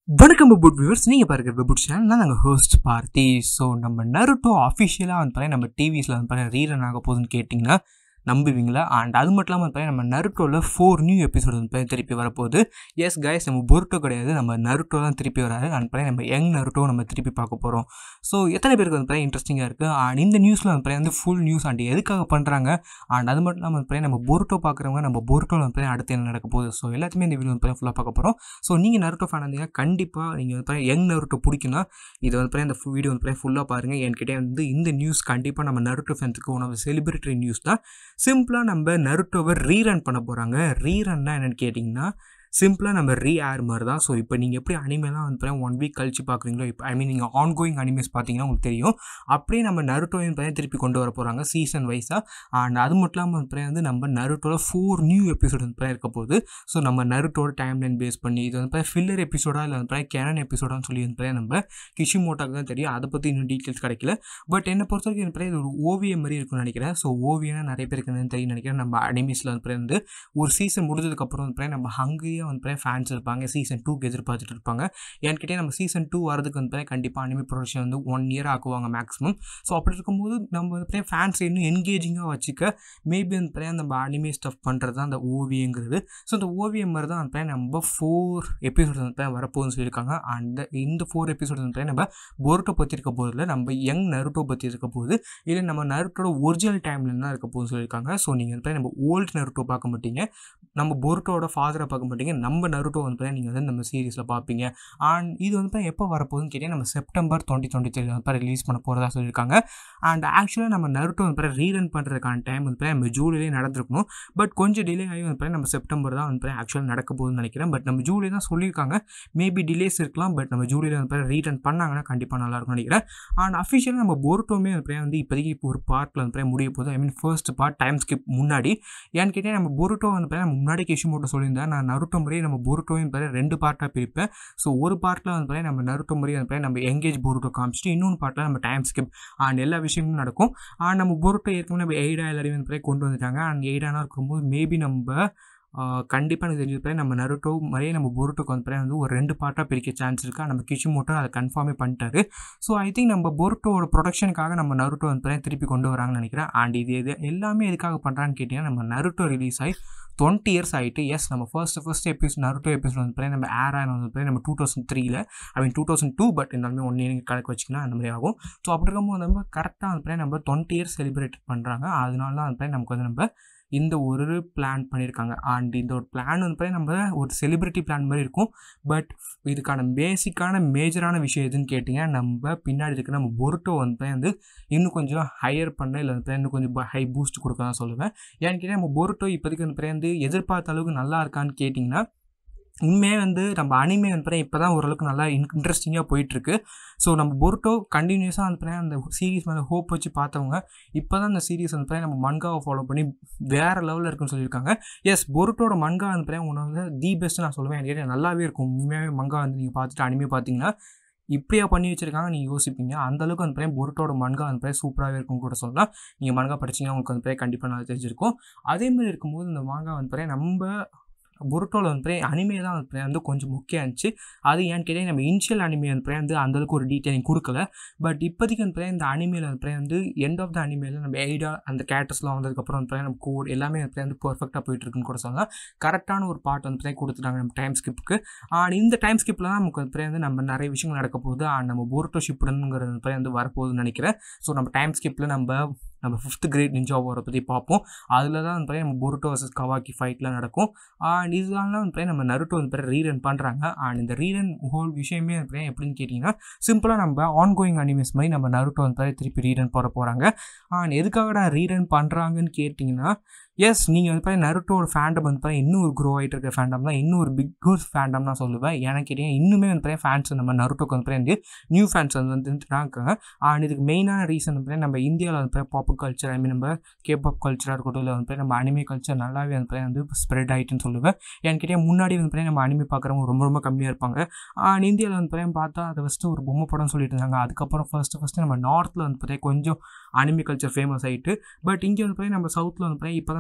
வணக்கம் வெபுட் வியூவர்ஸ் நீங்கள் பாருங்க வெபுட் சேனல் நான் நாங்கள் ஹோஸ்ட் பார்த்தி ஸோ நம்ம நருட்டோ அஃபிஷியலாக வந்து பார்த்தீங்கன்னா நம்ம டிவிஸில் வந்து பார்த்தீங்கன்னா ரீரன் ஆக போகுதுன்னு கேட்டிங்கன்னா நம்புவீங்களா அண்ட் அது மட்டும் இல்லாமல் பார்த்தீங்கன்னா நம்ம நருட்டோவில் ஃபோர் நியூ எபிசோட் வந்து பார்த்தீங்கன்னா திருப்பி வரப்போகுது எஸ் கைஸ் நம்ம பொருட்டோ கிடையாது நம்ம நருட்டோ தான் திருப்பி வராது அண்ட் பார்த்தீங்கன்னா நம்ம யங் நருட்டோ நம்ம திருப்பி பார்க்க போகிறோம் ஸோ எத்தனை பேருக்கு வந்து பார்த்தீங்கன்னா இன்ட்ரெஸ்டிங்காக இருக்குது அண்ட் இந்த நியூஸில் வந்து பார்த்தீங்கன்னா வந்து ஃபுல் நியூஸ் அண்ட் எதுக்காக பண்ணுறாங்க அண்ட் அது மட்டும் இல்லாமல் வந்து பார்த்தீங்கன்னா நம்ம பொருட்டோ பார்க்குறவங்க நம்ம பொருட்டோவில் வந்து பார்த்தீங்கன்னா அடுத்து என்ன நடக்க போகுது ஸோ எல்லாத்தையுமே இந்த வீடியோ வந்து பார்த்தீங்கன்னா ஃபுல்லாக பார்க்க போகிறோம் ஸோ நீங்கள் நருட்டோ ஃபேன் இருந்தீங்கன்னா கண்டிப்பாக நீங்கள் வந்து பார்த்தீங்கன்னா யங் நருட்டோ பிடிக்குன்னா இது வந்து பார்த்தீங்கன்னா இந்த வீடியோ வந்து பார்த்தீங்கன்னா ஃபுல்லாக பாருங்கள் என்கிட்ட வந்து இந்த நியூஸ் கண்டிப்பாக நம்ம நருட்டோ ஃபேன்ஸுக்கு ஒன் ஆஃப் செலிபிரிட்டி நியூஸ் தான் சிம்பிளாக நம்ம நருட்டோவை ரீரன் பண்ண போகிறாங்க ரீரன்னா என்னென்னு கேட்டிங்கன்னா சிம்பிளாக நம்ம ரீ ஏர் மாதிரி தான் ஸோ இப்போ நீங்கள் எப்படி அனிமேலாம் வந்து ஒன் வீக் கழிச்சு பார்க்குறீங்களோ இப்போ ஐ மீன் நீங்கள் ஆன் கோயிங் அனிமேஸ் பார்த்தீங்கன்னா உங்களுக்கு தெரியும் அப்படியே நம்ம நருட்டோவையும் பார்த்தீங்கன்னா திருப்பி கொண்டு வர போகிறாங்க சீசன் வைஸாக அண்ட் அது மட்டும் இல்லாமல் வந்து வந்து நம்ம நருட்டோவில் ஃபோர் நியூ எபிசோட் வந்து இருக்க போகுது ஸோ நம்ம நருட்டோட டைம் லைன் பேஸ் பண்ணி இது வந்து ஃபில்லர் எபிசோடா இல்லை வந்து கேனன் எபிசோடான்னு சொல்லி வந்து நம்ம கிஷிமோட்டாக்கு தான் தெரியும் அதை பற்றி இன்னும் டீட்டெயில்ஸ் கிடைக்கல பட் என்னை பொறுத்த வரைக்கும் எனக்கு இது ஒரு ஓவியம் மாதிரி இருக்கும்னு நினைக்கிறேன் ஸோ ஓவியம்னா நிறைய பேருக்கு என்னன்னு தெரியும் நினைக்கிறேன் நம்ம அனிமேஸில் வந்து வந்து ஒரு சீசன் முடிஞ்சதுக்கப்புறம் வந்து நம்ம ஹங்கரியாக வந்து ஃபேன்ஸ் இருப்பாங்க சீசன் டூக்கு எதிர்பார்த்துட்டு இருப்பாங்க என்கிட்டே நம்ம சீசன் டூ வரதுக்கு வந்து கண்டிப்பாக அனிமே ப்ரொடக்ஷன் வந்து ஒன் இயர் ஆக்குவாங்க மேக்ஸிமம் ஸோ அப்படி இருக்கும்போது நம்ம வந்து ஃபேன்ஸ் இன்னும் என்கேஜிங்காக வச்சுக்க மேபி வந்து நம்ம அனிமே ஸ்டஃப் பண்ணுறது தான் அந்த ஓவியங்கிறது ஸோ அந்த ஓவியம் மாதிரி தான் வந்து நம்ம ஃபோர் எபிசோட் வந்து வரப்போகுதுன்னு சொல்லியிருக்காங்க அந்த இந்த ஃபோர் எபிசோட் வந்து நம்ம பொருட்டோ பற்றி இருக்க போதில் நம்ம யங் நருட்டோ பற்றி இருக்க போகுது இல்லை நம்ம நருட்டோட ஒரிஜினல் டைம்ல தான் இருக்க போகுதுன்னு சொல்லியிருக்காங்க ஸோ நீங்கள் வந்து நம்ம ஓல்டு நருட்டோ பார்க்க மாட்டீங்க நம்ம பொருட்டோட ஃபாதரை பார்க்க மாட்டீங்க நம்ம நருட்டோ வந்து நீங்கள் வந்து நம்ம சீரீஸில் பார்ப்பீங்க அண்ட் இது வந்து எப்போ வரப்போகுதுன்னு கேட்டீங்க நம்ம செப்டம்பர் டுவெண்ட்டி டுவெண்ட்டி த்ரீ வந்து ரிலீஸ் பண்ண போகிறதா சொல்லியிருக்காங்க அண்ட் ஆக்சுவலாக நம்ம நருட்டோ வந்து ரீரன் பண்ணுறதுக்கான டைம் வந்து நம்ம ஜூலையிலே நடந்திருக்கணும் பட் கொஞ்சம் டிலே ஆகி வந்து நம்ம செப்டம்பர் தான் வந்து ஆக்சுவலாக நடக்க போகுதுன்னு நினைக்கிறேன் பட் நம்ம ஜூலை தான் சொல்லியிருக்காங்க மேபி டிலேஸ் இருக்கலாம் பட் நம்ம ஜூலையில் வந்து ரீரன் பண்ணாங்கன்னா கண்டிப்பாக நல்லாயிருக்கும்னு நினைக்கிறேன் அண்ட் அஃபிஷியலாக நம்ம பொருட்டோமே வந்து இப்போதைக்கு இப்போ ஒரு பார்ட்டில் வந்து முடிய போகுது I mean first part time skip முன்னாடி ஏன்னு கேட்டால் நம்ம பொருட்டோ வந்து நம்ம முன்னாடி கிஷிமோட்டோ சொல்லியிருந்தேன் நான் நருட்டோ முறையே நம்ம பொருட்டோவையும் பேர் ரெண்டு பார்ட்டாக பிரிப்பேன் ஸோ ஒரு பார்ட்டில் வந்து நம்ம நருட்டோ முறையை வந்து நம்ம எங்கேஜ் பொருட்டோ காமிச்சிட்டு இன்னொன்று பார்ட்டில் நம்ம டைம் ஸ்கிப் அண்ட் எல்லா விஷயமும் நடக்கும் அண்ட் நம்ம பொருட்டோ ஏற்கனவே நம்ம எய்டா எல்லாரையும் வந்து கொண்டு வந்துட்டாங்க அண்ட் எய்டானா இருக்கும்போது மேபி நம்ம கண்டிப்பாக எனக்கு தெரிஞ்சிருப்பேன் நம்ம நருட்டோ மாதிரியே நம்ம பொருட்டோக்கு வந்து வந்து ஒரு ரெண்டு பார்ட்டாக பிரிக்க சான்ஸ் இருக்கா நம்ம கிஷிமோட்டோ அதை கன்ஃபார்மே பண்ணிட்டாரு ஸோ ஐ திங்க் நம்ம பொருட்டோட ப்ரொடக்ஷனுக்காக நம்ம நருட்டோ வந்து திருப்பி கொண்டு வராங்கன்னு நினைக்கிறேன் அண்ட் இது எது எல்லாமே எதுக்காக பண்ணுறான்னு கேட்டிங்கன்னா நம்ம நருட்டோ ரிலீஸ் ஆகி டுவெண்ட்டி இயர்ஸ் ஆகிட்டு எஸ் நம்ம first first episode Naruto episode வந்து நம்ம ஏர் ஆன் வந்து நம்ம டூ தௌசண்ட் த்ரீல I mean two thousand two but இருந்தாலுமே ஒன் இயர் கணக்கு வச்சிங்கன்னா அந்த மாதிரி ஆகும் ஸோ அப்படி இருக்கும்போது நம்ம கரெக்டாக வந்து நம்ம டுவெண்ட்டி இயர்ஸ் செலிப்ரேட் பண்ணுறாங்க அதனால தான் வந்து நமக்கு வந்து நம்ம இந்த ஒரு பிளான் பண்ணியிருக்காங்க அண்ட் இந்த ஒரு பிளான் வந்து நம்ம ஒரு செலிப்ரிட்டி பிளான் மாதிரி இருக்கும் பட் இதுக்கான பேசிக்கான மேஜரான விஷயம் எதுன்னு கேட்டிங்கன்னா நம்ம பின்னாடி இருக்க நம்ம பொருட்டோ வந்து வந்து இன்னும் கொஞ்சம் ஹையர் பண்ண இல்லை வந்து இன்னும் கொஞ்சம் ஹை பூஸ்ட் கொடுக்க தான் சொல்லுவேன் ஏன்னு கேட்டால் நம்ம பொருட்டோ இப்போதைக்கு வந்து வந்து எதிர்பார்த்த அளவுக்கு நல்லா இருக்கான்னு கேட்டிங்கன்னா உண்மையாக வந்து நம்ம அனிமே வந்து இப்போ தான் ஓரளவுக்கு நல்லா இன்ட்ரெஸ்டிங்காக போயிட்டுருக்கு ஸோ நம்ம பொருட்டோ கண்டினியூஸாக வந்து அந்த சீரீஸ் மேலே ஹோப் வச்சு பார்த்தவங்க இப்போ தான் அந்த சீரீஸ் வந்து நம்ம மன்காவை ஃபாலோ பண்ணி வேறு லெவலில் இருக்குன்னு சொல்லியிருக்காங்க எஸ் பொருட்டோட மன்கா வந்து ஒன்று வந்து தி பெஸ்ட் நான் சொல்லுவேன் எனக்கு நல்லாவே இருக்கும் உண்மையாகவே மங்கா வந்து நீங்கள் பார்த்துட்டு அனிமே பார்த்தீங்கன்னா இப்படியா பண்ணி வச்சிருக்காங்க நீங்கள் யோசிப்பீங்க அந்தளவுக்கு அந்த பையன் பொருட்டோட மன்கா அந்த பையன் சூப்பராகவே இருக்கும் கூட சொல்லலாம் நீங்கள் மன்கா படிச்சிங்கன்னா உங்களுக்கு அந்த பையன் கண்டிப்பாக நல்லா தெரிஞ்சிருக்கும் அதே மாதிரி இருக்கும்போது இந்த மாங்கா வந்து பையன் நம்ம பொருட்டோவில் வந்து அனிமே தான் வந்து வந்து கொஞ்சம் முக்கியம் இருந்துச்சு அது ஏன்னு கேட்டால் நம்ம இனிஷியல் அனிமே வந்து வந்து அந்தளவுக்கு ஒரு டீட்டெயிலிங் கொடுக்கல பட் இப்போதைக்கு வந்து இந்த அனிமேல வந்து வந்து எண்ட் ஆஃப் த அனிமேல நம்ம எய்டா அந்த கேரக்டர்ஸ்லாம் வந்ததுக்கப்புறம் வந்து நம்ம கோட் எல்லாமே வந்து வந்து பர்ஃபெக்டாக போயிட்டு இருக்குன்னு கூட சொல்லலாம் கரெக்டான ஒரு பார்ட் வந்து கொடுத்துட்டாங்க நம்ம டைம் ஸ்கிப்புக்கு அண்ட் இந்த டைம் ஸ்கிப்பில் தான் நமக்கு வந்து நம்ம நிறைய விஷயங்கள் நடக்க போகுது அண்ட் நம்ம பொருட்டோ ஷிப்புடனுங்கிறது வந்து வரப்போகுதுன்னு நினைக்கிறேன் ஸோ நம்ம டைம் ஸ்கிப்பில் நம்ம நம்ம ஃபிஃப்த் கிரேட் நிஞ்சா வாரை பற்றி பார்ப்போம் அதில் தான் வந்து நம்ம பொருட்டோ வர்சஸ் கவாக்கி ஃபைட்லாம் நடக்கும் அண்ட் இதெல்லாம் வந்து நம்ம நருட்டோ வந்து ரீரன் பண்ணுறாங்க அண்ட் இந்த ரீரன் ஹோல் விஷயமே வந்து எப்படின்னு கேட்டிங்கன்னா சிம்பிளாக நம்ம ஆன் கோயிங் அனிமேஸ் மாதிரி நம்ம நருட்டோ வந்து திருப்பி ரீரன் போட போகிறாங்க அண்ட் எதுக்காகடா ரீரன் பண்ணுறாங்கன்னு கேட்டிங்கன்னா எஸ் நீங்கள் வந்து பார்த்தீங்கன்னா நருட்டோட ஃபேண்டம் வந்து பார்த்தீங்கன்னா இன்னும் ஒரு க்ரோ ஆகிட்டு இருக்க ஃபேண்டம் தான் இன்னும் ஒரு பிக் ஒரு ஃபேண்டம் தான் சொல்லுவேன் எனக்கு கேட்டீங்கன்னா இன்னுமே வந்து பார்த்தீங்கன்னா ஃபேன்ஸ் நம்ம நருட்டோக்கு வந்து பார்த்தீங்கன்னா நியூ ஃபேன்ஸ் வந்து வந்துட்டாங்க அண்ட் இதுக்கு மெயினான ரீசன் வந்து நம்ம இந்தியாவில் வந்து பாப் கல்ச்சர் ஐ மீன் நம்ம கேபாப் கல்ச்சராக இருக்கட்டும் இல்லை வந்து நம்ம அனிமே கல்ச்சர் நல்லாவே வந்து வந்து ஸ்ப்ரெட் ஆகிட்டுன்னு சொல்லுவேன் என்கிட்ட முன்னாடி வந்து நம்ம அனிமே பார்க்குறவங்க ரொம்ப ரொம்ப கம்மியாக இருப்பாங்க அண்ட் இந்தியாவில் வந்து பார்த்தா அதை ஃபஸ்ட்டு ஒரு பொம்மை படம் சொல்லிட்டு இருந்தாங்க அதுக்கப்புறம் ஃபஸ்ட்டு ஃபஸ்ட்டு நம்ம நார்த்தில் வந்து பார்த்தீங்கன்னா கொஞ்சம் அனிமே கல்ச்சர் ஃபேமஸ் ஆகிட்டு பட் இங்கே வந்து நம்ம சவுத்தில் வந்து இப்போ தான்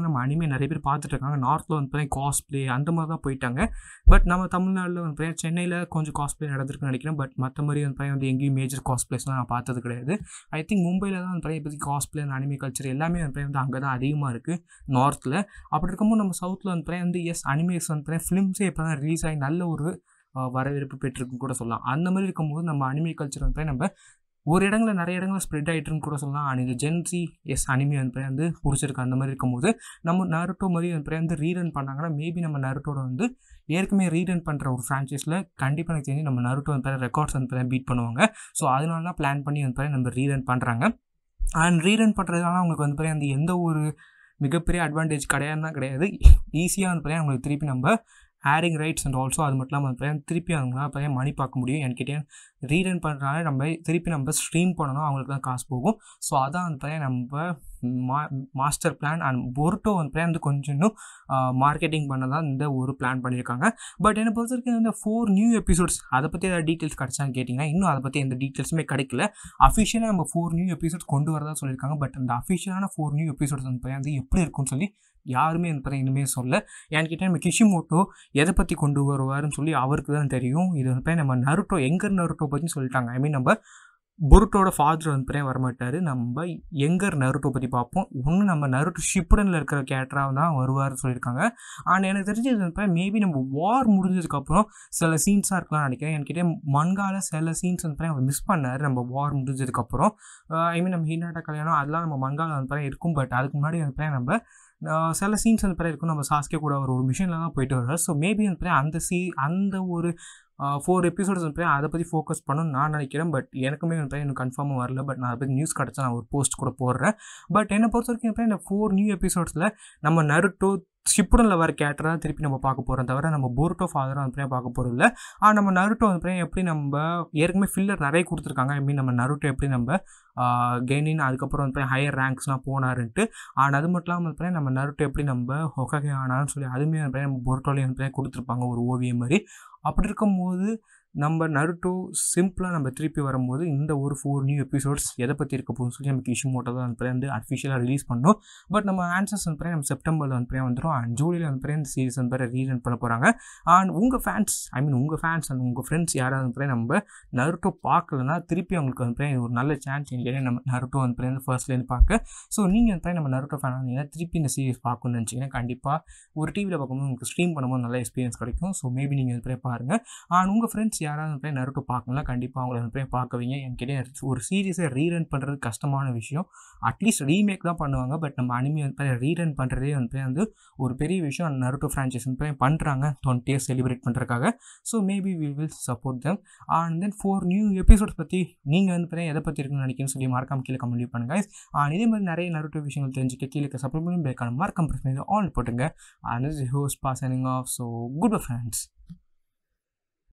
நம்ம அனிமே நிறைய பேர் பார்த்துட்டு இருக்காங்க நார்த்தில் வந்து பார்த்தீங்கன்னா காஸ்ப்ளே அந்த மாதிரி தான் போயிட்டாங்க பட் நம்ம தமிழ்நாட்டில் வந்து பார்த்தீங்கன்னா சென்னையில் கொஞ்சம் காஸ்ப்ளே நடந்திருக்குன்னு நினைக்கிறேன் பட் மற்ற மாதிரி வந்து பார்த்தீங்கன்னா வந்து எங்கேயும் மேஜர் காஸ்ப்ளேஸ்லாம் நான் பார்த்தது கிடையாது ஐ திங்க் மும்பையில் தான் வந்து பார்த்தீங்கன்னா இப்போதைக்கு காஸ்ப்ளே அந்த அனிமே கல்ச்சர் எல்லாமே வந்து பார்த்தீங்கன்னா வந்து அங்கே தான் அதிகமாக இருக்குது நார்த்தில் அப்படி இருக்கும்போது நம்ம சவுத்தில் வந்து பார்த்தீங்கன்னா வந்து எஸ் அனிமேஸ் வந்து பார்த்தீங்கன்னா ஃபிலிம்ஸே இப்போ தான் ரிலீஸ் ஆகி நல்ல ஒரு அஹ், வரவேற்பு பெற்றிருக்குன்னு கூட சொல்லலாம் அந்த மாதிரி இருக்கும்போது நம்ம அனிமே கல்ச்சர் வந்து பார்த்தீங்கன்னா நம்ம ஒரு இடங்கள நிறைய இடங்களில் ஸ்ப்ரெட் ஆகிட்டுன்னு கூட சொல்லலாம் அண்ட் இந்த ஜென்சி எஸ் அனிமே வந்து வந்து பிடிச்சிருக்கு அந்த மாதிரி இருக்கும்போது நம்ம நருட்டோ மாதிரி வந்து வந்து ரீரன் பண்ணாங்கன்னா மேபி நம்ம நருட்டோட வந்து ஏற்கனவே ரீரன் பண்ணுற ஒரு ஃப்ரான்ச்சைஸில் கண்டிப்பாக எனக்கு தெரிஞ்சு நம்ம நருட்டோ வந்து ரெக்கார்ட்ஸ் வந்து பீட் பண்ணுவாங்க ஸோ அதனால தான் பிளான் பண்ணி வந்து நம்ம ரீரன் பண்ணுறாங்க அண்ட் ரீரன் பண்ணுறதுனால அவங்களுக்கு வந்து அந்த எந்த ஒரு மிகப்பெரிய அட்வான்டேஜ் கிடையாதுன்னா கிடையாது ஈஸியாக வந்து பார்த்தீங்கன்னா அவங்களுக்கு திருப்பி நம்ம ஹேரிங் ரைட்ஸ் அண்ட் ஆல்சோ அது மட்டும் இல்லாமல் வந்து பார்த்தீங்கன்னா திருப்பி அவங்களால பார்த்தீங்கன்னா மணி பார்க்க முடியும் எனக்கு கேட்டேன் ரீரன் பண்ணுறதுனால நம்ம திருப்பி நம்ம ஸ்ட்ரீம் பண்ணணும் அவங்களுக்கு தான் காசு போகும் ஸோ அதான் வந்து பார்த்தீங்கன்னா நம்ம மா மாஸ்டர் பிளான் அண்ட் பொருட்டோ வந்து பார்த்தீங்கன்னா வந்து கொஞ்சம் இன்னும் மார்க்கெட்டிங் பண்ண தான் இந்த ஒரு பிளான் பண்ணியிருக்காங்க பட் என்னை பொறுத்த வரைக்கும் இந்த ஃபோர் நியூ எபிசோட்ஸ் அதை பற்றி ஏதாவது டீட்டெயில்ஸ் கிடச்சான்னு கேட்டிங்கன்னா இன்னும் அதை பற்றி எந்த டீட்டெயில்ஸுமே கிடைக்கல அஃபிஷியலாக நம்ம ஃபோர் நியூ எபிசோட்ஸ் கொண்டு வரதா சொல்லியிருக்காங்க பட் அந்த அஃபிஷியலான ஃபோர் நியூ எபிசோட்ஸ் வந்து பார்த்தீங்கன்னா வந்து எப்படி இருக்கும்னு சொல்லி யாருமே வந்து பார்த்தீங்கன்னா இனிமேல் சொல்ல என்கிட்ட நம்ம கிஷிமோட்டோ எதை பற்றி கொண்டு வருவாருன்னு சொல்லி அவருக்கு தான் தெரியும் இது வந்து பார்த்தீங்கன்னா நம்ம நருட்டோ எங்கர் நருட்டோ பற்றி சொல்லிட்டாங்க ஐ மீன் நம்ம பொருட்டோட ஃபாதர் வந்து பார்த்தீங்கன்னா வரமாட்டார் நம்ம எங்கர் நருட்டோ பற்றி பார்ப்போம் ஒன்று நம்ம நருட்டோ ஷிப்புடனில் இருக்கிற கேரக்டராக தான் வருவார்னு சொல்லியிருக்காங்க ஆனால் எனக்கு தெரிஞ்சது வந்து மேபி நம்ம வார் முடிஞ்சதுக்கப்புறம் சில சீன்ஸாக இருக்கலாம்னு நினைக்கிறேன் என்கிட்ட மன்கால சில சீன்ஸ் வந்து அவர் மிஸ் பண்ணார் நம்ம வார் முடிஞ்சதுக்கப்புறம் ஐ மீன் நம்ம ஹீனாட்டா கல்யாணம் அதெல்லாம் நம்ம மன்கால வந்து இருக்கும் பட் அதுக்கு முன்னாடி வந்து நம்ம ஆஹ் சில சீன்ஸ் வந்து பிறகு இருக்கும் நம்ம சாஸ்கே கூட ஒரு ஒரு மிஷினில் தான் போயிட்டு வருவார் ஸோ மேபி வந்து பிறகு அந்த சீ அந்த ஒரு ஃபோர் எபிசோட்ஸ் வந்து பிறகு அதை பற்றி ஃபோக்கஸ் பண்ணணும்னு நான் நினைக்கிறேன் பட் எனக்குமே வந்து பிறகு எனக்கு கன்ஃபார்மாக வரல பட் நான் அதை பற்றி நியூஸ் கிடச்சா நான் ஒரு போஸ்ட் கூட போடுறேன் பட் என்னை பொறுத்த வரைக்கும் வந்து இந்த ஃபோர் நியூ எபிசோட்ஸில் நம்ம நருட்டோ ஷிப்புடனில் வர கேரக்டர் தான் திருப்பி நம்ம பார்க்க போகிறோம் தவிர நம்ம போருட்டோ ஃபாதரும் வந்து பிறகு பார்க்க போகிறோம் இல்லை ஆனால் நம்ம நருட்டோ வந்து பிறகு எப்படி நம்ம ஏற்கனவே ஃபில்லர் நிறைய கொடுத்துருக்காங்க ஐ மீன் நம்ம நருட்டோ எப்படி நம்ம கெய்னின் அதுக்கப்புறம் வந்து ஹையர் ரேங்க்ஸ்லாம் போனாருன்ட்டு ஆனால் அது மட்டும் இல்லாமல் வந்து நம்ம நருட்டோ எப்படி நம்ம ஹொககே ஆனான்னு சொல்லி அதுவுமே வந்து நம்ம பொருட்டோலையும் வந்து கொடுத்துருப்பாங்க ஒரு ஓவியம் மாதிரி அப்படி இருக்கும்போது நம்ம நருட்டோ சிம்பிளாக நம்ம திருப்பி வரும்போது இந்த ஒரு ஃபோர் நியூ எபிசோட்ஸ் எதை பற்றி இருக்க போகுதுன்னு சொல்லி நமக்கு இஷ்யூ மோட்டோ தான் வந்து வந்து அஃபிஷியலாக ரிலீஸ் பண்ணோம் பட் நம்ம ஆன்சர்ஸ் வந்து நம்ம செப்டம்பரில் வந்து வந்துடும் அண்ட் ஜூலியில் வந்து இந்த சீரிஸ் வந்து ரீரன் பண்ண போகிறாங்க அண்ட் உங்கள் ஃபேன்ஸ் ஐ மீன் உங்கள் ஃபேன்ஸ் அண்ட் உங்கள் ஃப்ரெண்ட்ஸ் யாராவது வந்து நம்ம நருட்டோ பார்க்கலன்னா திருப்பி அவங்களுக்கு வந்து ஒரு நல்ல சான்ஸ் இல்லையா நம்ம நருட்டோ வந்து ஃபர்ஸ்ட்லேருந்து பார்க்க ஸோ நீங்கள் வந்து நம்ம நருட்டோ ஃபேன் இருந்தீங்கன்னா திருப்பி இந்த சீரிஸ் பார்க்கணும்னு நினச்சிங்கன்னா கண்டிப்பாக ஒரு டிவியில் பார்க்கும்போது உங்களுக்கு ஸ்ட்ரீம் பண்ணும்போது நல்ல எக்ஸ்பீரியன்ஸ் கிடைக்கும் ஸோ மேபி நீங்கள் வந்து பாருங்கள் அண்ட் உங்கள் ஃப்ரெண்ட்ஸ் யாராவது போய் நருட்டோ பார்க்கலாம் கண்டிப்பாக அவங்கள வந்து போய் பார்க்க வைங்க என்கிட்ட ஒரு சீரியஸை ரீரன் பண்ணுறது கஷ்டமான விஷயம் அட்லீஸ்ட் ரீமேக் தான் பண்ணுவாங்க பட் நம்ம அனிமே வந்து ரீரன் பண்ணுறதே வந்து வந்து ஒரு பெரிய விஷயம் அந்த நருட்டோ ஃப்ரான்ச்சைஸ் வந்து போய் பண்ணுறாங்க டுவெண்ட்டி இயர்ஸ் செலிப்ரேட் பண்ணுறதுக்காக so maybe we will support them and then four new episodes பற்றி நீங்கள் வந்து பார்த்தீங்கன்னா எதை பற்றி இருக்குன்னு நினைக்கிறேன்னு சொல்லி மறக்காம கீழே கமெண்ட் பண்ணுங்க அண்ட் இதே மாதிரி நிறைய நருட்டோ விஷயங்கள் தெரிஞ்சுக்க கீழே சப்போர்ட் பண்ணி பேக்கான மறக்காம பிரச்சனை ஆன் போட்டுங்க அண்ட் ஹோஸ் பாஸ் ஆஃப் ஸோ குட் ஃப்ரெண்ட்ஸ்